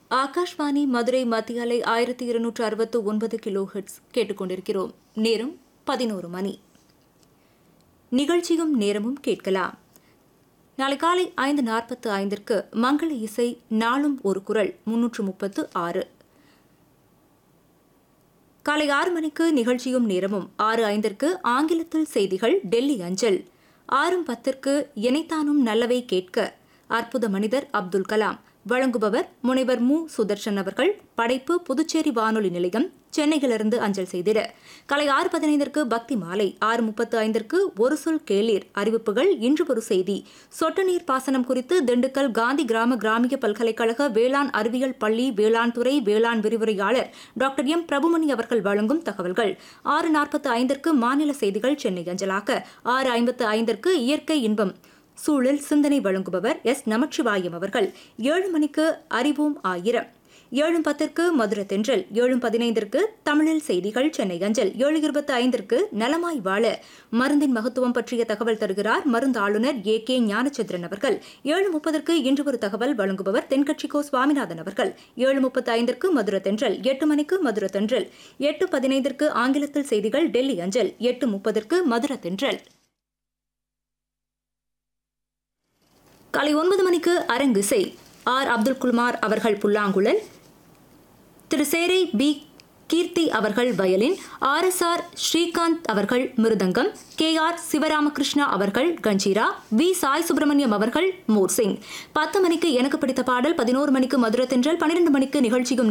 ஆகாஷ்வாணி மதுரை மத்திய அலை ஆயிரத்தி இருநூற்று அறுபத்து ஒன்பது கிலோ ஹெட்ஸ் கேட்டுக்கொண்டிருக்கிறோம் நேரம் பதினோரு மணி நிகழ்ச்சியும் நேரமும் கேட்கலாம் நாளை காலை ஐந்து நாற்பத்து ஐந்திற்கு மங்கள இசை நாளும் ஒரு குரல் முன்னூற்று முப்பத்து ஆறு காலை ஆறு மணிக்கு நிகழ்ச்சியும் நேரமும் ஆறு ஐந்திற்கு ஆங்கிலத்தில் செய்திகள் டெல்லி அஞ்சல் ஆறு பத்திற்கு இணைத்தானும் நல்லவை கேட்க அற்புத மனிதர் அப்துல் கலாம் வழங்குபவர் முனைவர் மு சுதர்ஷன் அவர்கள் படைப்பு புதுச்சேரி வானொலி நிலையம் சென்னையிலிருந்து அஞ்சல் செய்திட காலை ஆறு பதினைந்திற்கு பக்தி மாலை ஆறு முப்பத்து ஐந்திற்கு ஒரு சொல் கேளீர் அறிவிப்புகள் இன்று ஒரு செய்தி சொட்டு நீர் பாசனம் குறித்து திண்டுக்கல் காந்தி கிராம கிராமிய பல்கலைக்கழக வேளாண் அறிவியல் பள்ளி வேளாண் துறை வேளாண் விரிவுரையாளர் டாக்டர் எம் பிரபுமணி அவர்கள் வழங்கும் தகவல்கள் ஆறு நாற்பத்து ஐந்திற்கு மாநில செய்திகள் சென்னை அஞ்சலாக ஆறு ஐம்பத்து ஐந்திற்கு இயற்கை இன்பம் சூழல் சிந்தனை வழங்குபவர் எஸ் நமச்சிவாயம் அவர்கள் ஏழு மணிக்கு அறிவோம் ஆயிரம் ஏழு பத்திற்கு மதுர தென்றல் ஏழு பதினைந்திற்கு தமிழில் செய்திகள் சென்னை அஞ்சல் ஏழு இருபத்தி ஐந்திற்கு நலமாய் வாழ மருந்தின் மகத்துவம் பற்றிய தகவல் தருகிறார் மருந்து ஆளுநர் ஏ கே ஞானச்சந்திரன் அவர்கள் ஏழு முப்பதற்கு இன்று ஒரு தகவல் வழங்குபவர் தென்கட்சிக்கோ சுவாமிநாதன் அவர்கள் ஏழு முப்பத்தி ஐந்திற்கு மதுர தென்றல் எட்டு மணிக்கு மதுர தென்றல் எட்டு பதினைந்திற்கு ஆங்கிலத்தில் செய்திகள் டெல்லி அஞ்சல் எட்டு முப்பதற்கு மதுர தென்றல் காலை ஒன்பது மணிக்கு அரங்கிசை ஆர் அப்துல் குல்மார் அவர்கள் புல்லாங்குழல் திரு சேரை பி கீர்த்தி அவர்கள் violin R S R Srikanth அவர்கள் மிருதங்கம் கே ஆர் சிவராமகிருஷ்ணா அவர்கள் கஞ்சீரா வி சாய் சுப்பிரமணியம் அவர்கள் மோர்சிங் பத்து மணிக்கு எனக்கு பிடித்த பாடல் பதினோரு மணிக்கு மதுரை தென்றல் பன்னிரண்டு மணிக்கு நிகழ்ச்சியும்